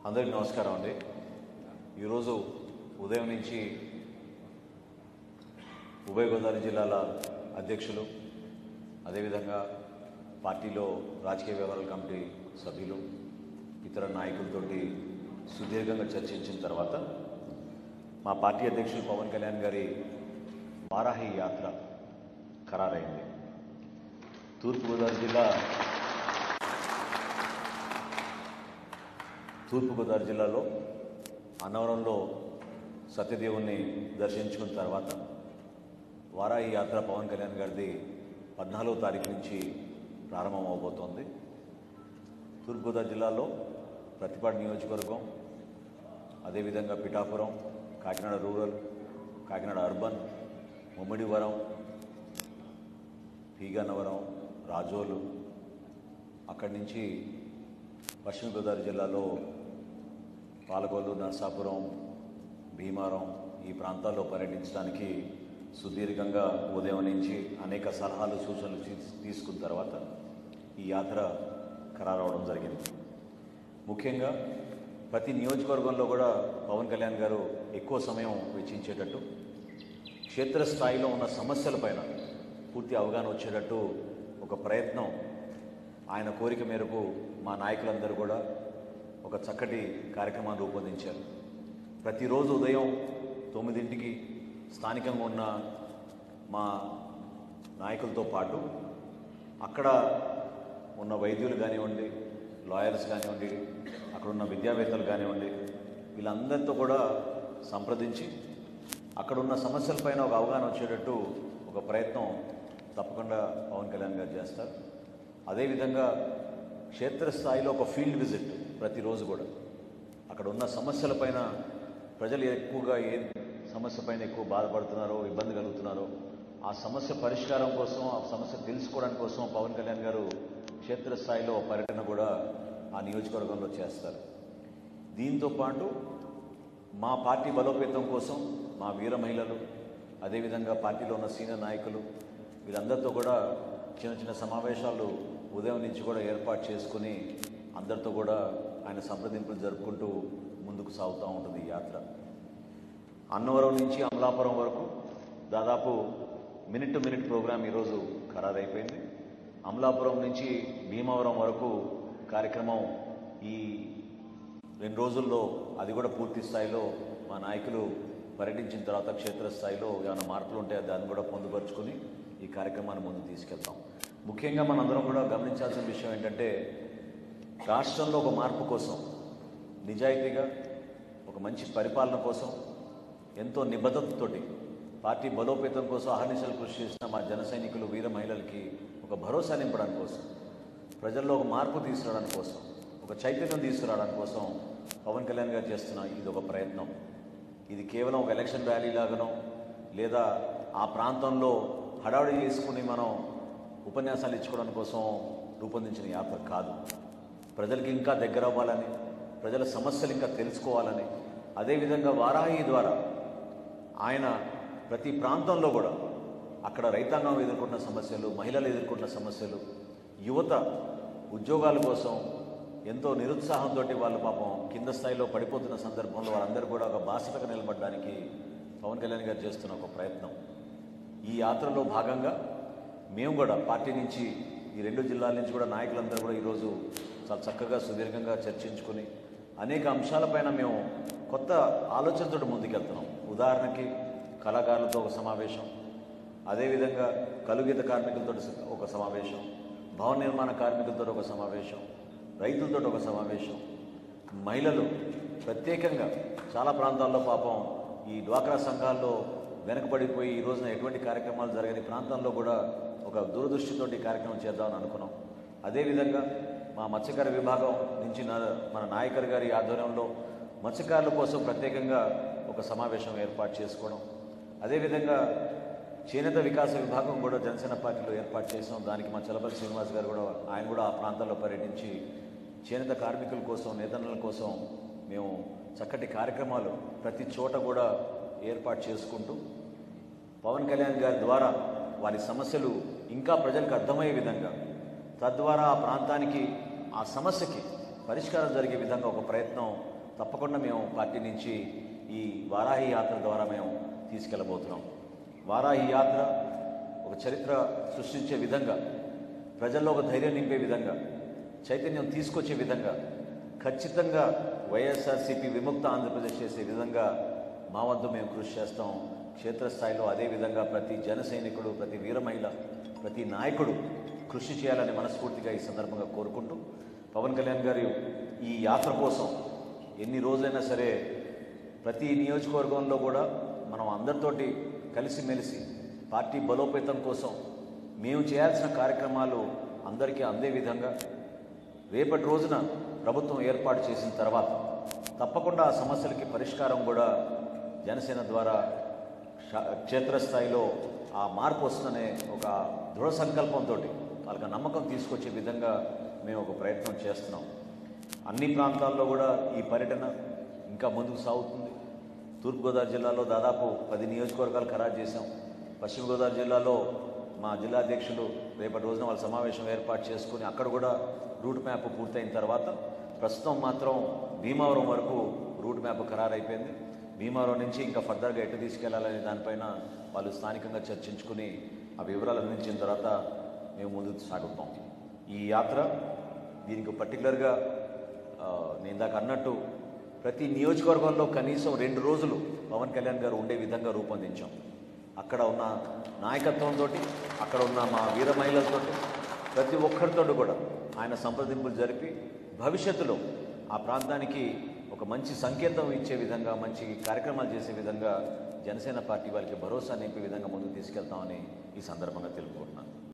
అందరికీ నమస్కారం అండి ఈరోజు ఉదయం నుంచి ఉభయ గోదావరి జిల్లాల అధ్యక్షులు అదేవిధంగా పార్టీలో రాజకీయ వ్యవహారాల కమిటీ సభ్యులు ఇతర నాయకులతోటి సుదీర్ఘంగా చర్చించిన తర్వాత మా పార్టీ అధ్యక్షులు పవన్ కళ్యాణ్ గారి వారాహి యాత్ర ఖరారైంది తూర్పుగోదావరి జిల్లా తూర్పుగోదావరి జిల్లాలో అన్నవరంలో సత్యదేవుణ్ణి దర్శించుకున్న తర్వాత వారాయి యాత్ర పవన్ కళ్యాణ్ గారిది పద్నాలుగో తారీఖు నుంచి ప్రారంభం అవబోతోంది తూర్పుగోదావరి జిల్లాలో ప్రతిపాడు నియోజకవర్గం అదేవిధంగా పిఠాపురం కాకినాడ రూరల్ కాకినాడ అర్బన్ ముమ్మిడివరం పీగన్నవరం రాజోలు అక్కడి నుంచి పశ్చిమ గోదావరి జిల్లాలో పాలకొల్లు నర్సాపురం భీమారం ఈ ప్రాంతాల్లో పర్యటించడానికి సుదీర్ఘంగా ఉదయం నుంచి అనేక సలహాలు సూచనలు తీ- తీసుకున్న తర్వాత ఈ యాత్ర ఖరారవడం జరిగింది ముఖ్యంగా ప్రతి నియోజకవర్గంలో కూడా పవన్ కళ్యాణ్ గారు ఎక్కువ సమయం వెచ్చించేటట్టు క్షేత్రస్థాయిలో ఉన్న సమస్యలపైన పూర్తి అవగాహన వచ్చేటట్టు ఒక ప్రయత్నం ఆయన కోరిక మేరకు మా నాయకులందరూ కూడా ఒక చక్కటి కార్యక్రమాన్ని రూపొందించారు ప్రతిరోజు ఉదయం తొమ్మిదింటికి స్థానికంగా ఉన్న మా నాయకులతో పాటు అక్కడ ఉన్న వైద్యులు కానివ్వండి లాయర్స్ కానివ్వండి అక్కడ ఉన్న విద్యావేత్తలు కానివ్వండి వీళ్ళందరితో కూడా సంప్రదించి అక్కడ ఉన్న సమస్యలపైన ఒక అవగాహన వచ్చేటట్టు ఒక ప్రయత్నం తప్పకుండా పవన్ కళ్యాణ్ గారు చేస్తారు అదేవిధంగా క్షేత్రస్థాయిలో ఒక ఫీల్డ్ విజిట్ ప్రతిరోజు కూడా అక్కడ ఉన్న సమస్యలపైన ప్రజలు ఎక్కువగా ఏ సమస్య పైన ఎక్కువ బాధపడుతున్నారో ఇబ్బంది కలుగుతున్నారో ఆ సమస్య పరిష్కారం కోసం ఆ సమస్య తెలుసుకోవడానికి కోసం పవన్ కళ్యాణ్ గారు క్షేత్రస్థాయిలో పర్యటన కూడా ఆ నియోజకవర్గంలో చేస్తారు దీంతో పాటు మా పార్టీ బలోపేతం కోసం మా వీర మహిళలు అదేవిధంగా పార్టీలో ఉన్న సీనియర్ నాయకులు వీరందరితో కూడా చిన్న చిన్న సమావేశాలు ఉదయం నుంచి కూడా ఏర్పాటు చేసుకుని అందరితో కూడా ఆయన సంప్రదింపులు జరుపుకుంటూ ముందుకు సాగుతూ ఉంటుంది ఈ యాత్ర అన్నవరం నుంచి అమలాపురం వరకు దాదాపు మినిట్ టు మినిట్ ప్రోగ్రాం ఈరోజు ఖరారైపోయింది అమలాపురం నుంచి భీమవరం వరకు కార్యక్రమం ఈ రెండు రోజుల్లో అది కూడా పూర్తి స్థాయిలో మా నాయకులు పర్యటించిన తర్వాత క్షేత్రస్థాయిలో ఏమైనా మార్పులు ఉంటే దాన్ని కూడా పొందుపరుచుకుని ఈ కార్యక్రమాన్ని ముందు తీసుకెళ్తాం ముఖ్యంగా మనందరం కూడా గమనించాల్సిన విషయం ఏంటంటే రాష్ట్రంలో ఒక మార్పు కోసం నిజాయితీగా ఒక మంచి పరిపాలన కోసం ఎంతో నిబద్ధతతోటి పార్టీ బలోపేతం కోసం అహర్నిశలు కృషి చేసిన మా జన సైనికులు వీర మహిళలకి ఒక భరోసా నింపడానికి కోసం ప్రజల్లో ఒక మార్పు తీసుకురావడానికి కోసం ఒక చైతన్యం తీసుకురావడానికి కోసం పవన్ కళ్యాణ్ గారు చేస్తున్న ఇది ఒక ప్రయత్నం ఇది కేవలం ఒక ఎలక్షన్ ర్యాలీ లాగానో లేదా ఆ ప్రాంతంలో హడావుడి చేసుకుని మనం ఉపన్యాసాలు ఇచ్చుకోవడం కోసం రూపొందించిన యాత్ర కాదు ప్రజలకి ఇంకా దగ్గర అవ్వాలని ప్రజల సమస్యలు ఇంకా తెలుసుకోవాలని అదేవిధంగా వారాహి ద్వారా ఆయన ప్రతి ప్రాంతంలో కూడా అక్కడ రైతాంగం ఎదుర్కొంటున్న సమస్యలు మహిళలు ఎదుర్కొంటున్న సమస్యలు యువత ఉద్యోగాల కోసం ఎంతో నిరుత్సాహంతో వాళ్ళు పాపం కింద స్థాయిలో పడిపోతున్న సందర్భంలో వాళ్ళందరూ కూడా ఒక బాసటగా నిలబడడానికి పవన్ కళ్యాణ్ గారు చేస్తున్న ఒక ప్రయత్నం ఈ యాత్రలో భాగంగా మేము కూడా పార్టీ నుంచి ఈ రెండు జిల్లాల నుంచి కూడా నాయకులందరూ కూడా ఈరోజు చాలా చక్కగా సుదీర్ఘంగా చర్చించుకుని అనేక అంశాలపైన మేము కొత్త ఆలోచనతో ముందుకెళ్తున్నాం ఉదాహరణకి కళాకారులతో ఒక సమావేశం అదేవిధంగా కలుగీత కార్మికులతో ఒక సమావేశం భవన నిర్మాణ కార్మికులతో ఒక సమావేశం రైతులతో ఒక సమావేశం మహిళలు ప్రత్యేకంగా చాలా ప్రాంతాల్లో పాపం ఈ డ్వాక్రా సంఘాల్లో వెనకబడిపోయి ఈ రోజున ఎటువంటి కార్యక్రమాలు జరగని ప్రాంతంలో కూడా ఒక దూరదృష్టితోటి ఈ కార్యక్రమం చేద్దామని అనుకున్నాం అదేవిధంగా మా మత్స్యకార విభాగం నుంచి నా- మన నాయకర్ గారి ఆధ్వర్యంలో మత్స్యకారుల కోసం ప్రత్యేకంగా ఒక సమావేశం ఏర్పాటు చేసుకోవడం అదేవిధంగా చేనేత వికాస విభాగం కూడా జనసేన పార్టీలో ఏర్పాటు చేసాం దానికి మా చలపల్లి శ్రీనివాస్ గారు కూడా ఆయన కూడా ఆ ప్రాంతాల్లో పర్యటించి చేనేత కార్మికుల కోసం నేతన్నల కోసం మేము చక్కటి కార్యక్రమాలు ప్రతి చోట కూడా ఏర్పాటు చేసుకుంటూ పవన్ కళ్యాణ్ గారి ద్వారా వారి సమస్యలు ఇంకా ప్రజలకు అర్థమయ్యే విధంగా తద్వారా ఆ ప్రాంతానికి ఆ సమస్యకి పరిష్కారం జరిగే విధంగా ఒక ప్రయత్నం తప్పకుండా మేము పార్టీ నుంచి ఈ వారాహి యాత్ర ద్వారా మేము తీసుకెళ్ళబోతున్నాం వారాహి యాత్ర ఒక చరిత్ర సృష్టించే విధంగా ప్రజల్లో ఒక ధైర్యం నింపే విధంగా చైతన్యం తీసుకొచ్చే విధంగా ఖచ్చితంగా వైఎస్ఆర్సీపీ విముక్త ఆంధ్రప్రదేశ్ చేసే విధంగా మా వద్ద మేము కృషి చేస్తాం క్షేత్రస్థాయిలో అదే విధంగా ప్రతి జన సైనికుడు ప్రతి వీర మహిళ ప్రతి నాయకుడు కృషి చేయాలని మనస్ఫూర్తిగా ఈ సందర్భంగా కోరుకుంటూ పవన్ కళ్యాణ్ గారు ఈ యాత్ర కోసం ఎన్ని రోజులైనా సరే ప్రతి నియోజకవర్గంలో కూడా మనం అందరితోటి కలిసిమెలిసి పార్టీ బలోపేతం కోసం మేము చేయాల్సిన కార్యక్రమాలు అందరికీ అందే విధంగా రేపటి రోజున ప్రభుత్వం ఏర్పాటు చేసిన తర్వాత తప్పకుండా ఆ సమస్యలకి పరిష్కారం కూడా జనసేన ద్వారా క్ష- క్షేత్రస్థాయిలో ఆ మార్పు వస్తుందనే ఒక దృఢ సంకల్పంతో వాళ్ళకి నమ్మకం తీసుకొచ్చే విధంగా మేము ఒక ప్రయత్నం చేస్తున్నాం అన్ని ప్రాంతాల్లో కూడా ఈ పర్యటన ఇంకా ముందుకు సాగుతుంది తూర్పుగోదావరి జిల్లాలో దాదాపు పది నియోజకవర్గాలు ఖరారు చేశాం పశ్చిమ గోదావరి జిల్లాలో మా జిల్లా అధ్యక్షులు రేపటి రోజున వాళ్ళ సమావేశం ఏర్పాటు చేసుకుని అక్కడ కూడా రూట్ మ్యాప్ పూర్తయిన తర్వాత ప్రస్తుతం మాత్రం భీమవరం వరకు రూట్ మ్యాప్ ఖరారు అయిపోయింది భీమవరం నుంచి ఇంకా ఫర్దర్గా ఎటు తీసుకెళ్లాలనే దానిపైన వాళ్ళు స్థానికంగా చర్చించుకుని ఆ వివరాలు అందించిన తర్వాత మేము ముందుకు సాగుతాం ఈ యాత్ర దీనికి పర్టికులర్గా ఆ, నేను ఇందాక అన్నట్టు ప్రతి నియోజకవర్గంలో కనీసం రెండు రోజులు పవన్ కళ్యాణ్ గారు ఉండే విధంగా రూపొందించాం అక్కడ ఉన్న నాయకత్వంతో అక్కడ ఉన్న మా వీర మహిళలతో ప్రతి ఒక్కరితో కూడా ఆయన సంప్రదింపులు జరిపి భవిష్యత్తులో ఆ ప్రాంతానికి ఒక మంచి సంకేతం ఇచ్చే విధంగా మంచి కార్యక్రమాలు చేసే విధంగా జనసేన పార్టీ వారికి భరోసా నింపే విధంగా ముందుకు తీసుకెళ్తామని ఈ సందర్భంగా తెలుపుకుంటున్నాను